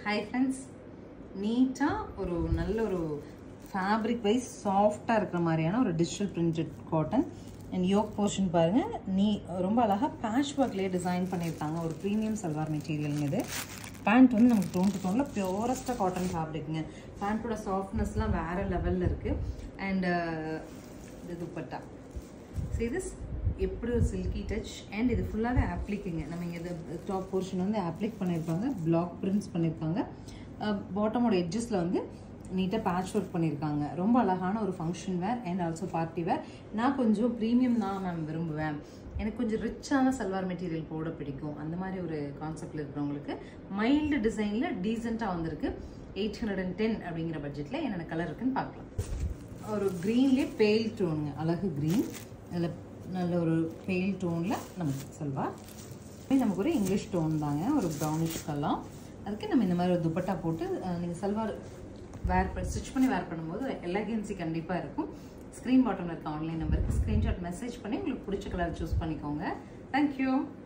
hi friends நீட்டாக ஒரு நல்ல ஒரு ஃபேப்ரிக் வைஸ் சாஃப்டாக இருக்கிற மாதிரியான ஒரு digital printed cotton and yoke portion பாருங்கள் நீ ரொம்ப அழகாக பேட்ச் ஒர்க்லேயே டிசைன் பண்ணியிருக்காங்க ஒரு ப்ரீமியம் சல்வார் மெட்டீரியல் இது பேண்ட் வந்து நமக்கு டோன் டு டோனில் பியூரஸ்ட்டாக காட்டன் ஃபேப்ரிக்ங்க பேண்ட்டோட சாஃப்ட்னஸ்லாம் வேறு லெவலில் இருக்குது அண்ட் இது துப்பட்டா see this எப்படி ஒரு சில்கி டச் அண்ட் இது ஃபுல்லாகவே ஆப்ளிக்குங்க நம்ம இங்கே இது டாப் போர்ஷன் வந்து ஆப்ளிக் பண்ணியிருப்பாங்க பிளாக் பிரிண்ட்ஸ் பண்ணியிருக்காங்க பாட்டமோட எட்ஜஸில் வந்து நீட்டாக பேட்ச் ஒர்க் பண்ணியிருக்காங்க ரொம்ப அழகான ஒரு function wear and also party wear நான் கொஞ்சம் ப்ரீமியம் தான் மேம் விரும்புவேன் எனக்கு கொஞ்சம் ரிச்சான சல்வார் மெட்டீரியல் போட பிடிக்கும் அந்த மாதிரி ஒரு கான்செப்டில் இருக்கிறவங்களுக்கு மைல்டு டிசைனில் டீசெண்டாக வந்திருக்கு எயிட் ஹண்ட்ரட் அண்ட் டென் அப்படிங்கிற பட்ஜெட்டில் என்னென்ன கலர் இருக்குன்னு பார்க்கலாம் ஒரு க்ரீன்லேயே பேல் டோனுங்க அழகு க்ரீன் அதில் நல்ல ஒரு பேல் டோனில் நமக்கு சல்வார் இது நமக்கு ஒரு இங்கிலீஷ் டோன் தாங்க ஒரு ப்ரௌனிஷ் கலர் அதுக்கு நம்ம இந்த மாதிரி ஒரு துப்பட்டா போட்டு நீங்கள் சல்வார் வேர் ஸ்டிச் பண்ணி வேர் பண்ணும்போது எலகன்சி கண்டிப்பாக இருக்கும் ஸ்க்ரீன் பாட்டமில் இருக்க ஆன்லைன் நம்பருக்கு ஸ்க்ரீன்ஷாட் மெசேஜ் பண்ணி உங்களுக்கு பிடிச்ச கலர் சூஸ் பண்ணிக்கோங்க தேங்க்யூ